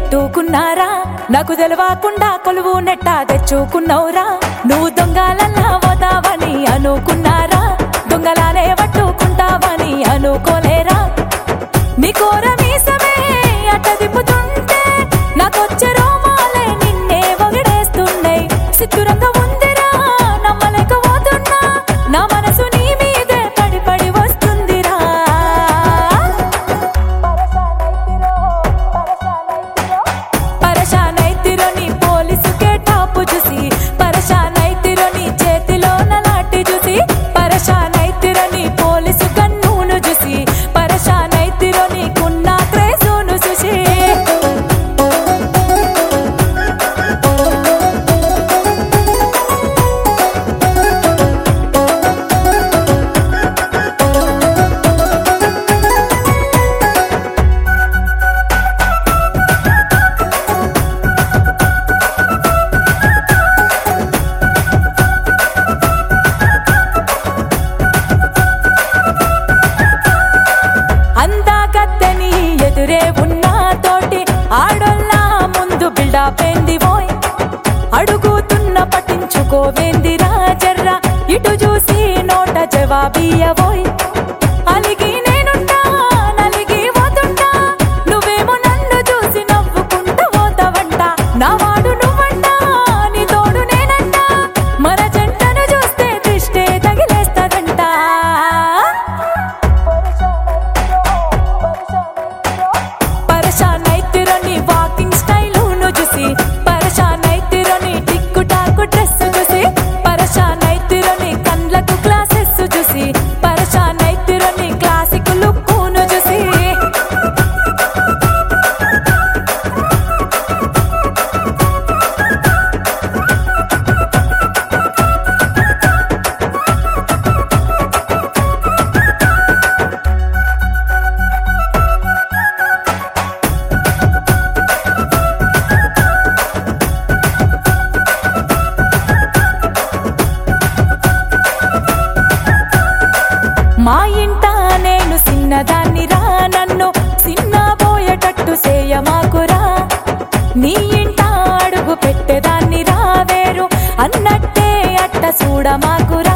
పెట్టుకున్నారా నాకు తెలవకుండా కొలువు నెట్ట తెచ్చుకున్నవురా నువ్వు దొంగలల్లా పోతావని అనుకున్నారా దొంగలానే పట్టుకుంటావని అనుకోలేరా నీ కోర మీసమే అట్ట దిప్పుతుంటే నాకొచ్చే రోమాలే నిన్నే వగిడేస్తున్నాయి సిద్ధురంగా ఉందిరా నమ్మలేకపోతున్నా నా మనసు నీ మీదే పడి పడి వస్తుందిరా పరశానైతిరో నీ పోలీసుకే టాపు చూసి పరశానైతిరో నీ చేతిలో నలాటి చూసి పరశానైతిరో నీ పోలీసు కన్నును చూసి పరశానైతిరో నీకున్న క్రేజును చూసి అందాగత్తని ఎదురే ఉన్న తోటి ఆడోళ్ళ ముందు బిల్డాపేంది పోయ్ అడుగుతున్న పట్టించుకోవేందిరా జర్రా ఇటు చూసి నోట జవాబియ్యబోయ్ అలిగి నేనుంటా నలిగి పోతుంటా నువ్వేమో నన్ను చూసి నవ్వుకుంటూ పోతావంట నా వాడు నువ్వంట నీ తోడు నేనంట మన జంటను చూస్తే దృష్టే తగిలేస్తదంట పరశానైతిరో నీ వాకింగ్ స్టైల్ ను చూసి పరశానైతిరో నీ టిక్కు టాకు డ్రెస్ చూసి పరశానైతిరో నీ కండ్లకు గ్లాసెస్ చూసి పరశానైతిరో నీ క్లాసిక్ లుక్ ను చూసి మా ఇంట నేను చిన్నదాన్ని రా నన్ను చిన్నబోయేటట్టు చేయమాకురా నీ ఇంట అడుగు పెట్టేదాన్ని రా వేరు అన్నట్టే అట్ట చూడమాకురా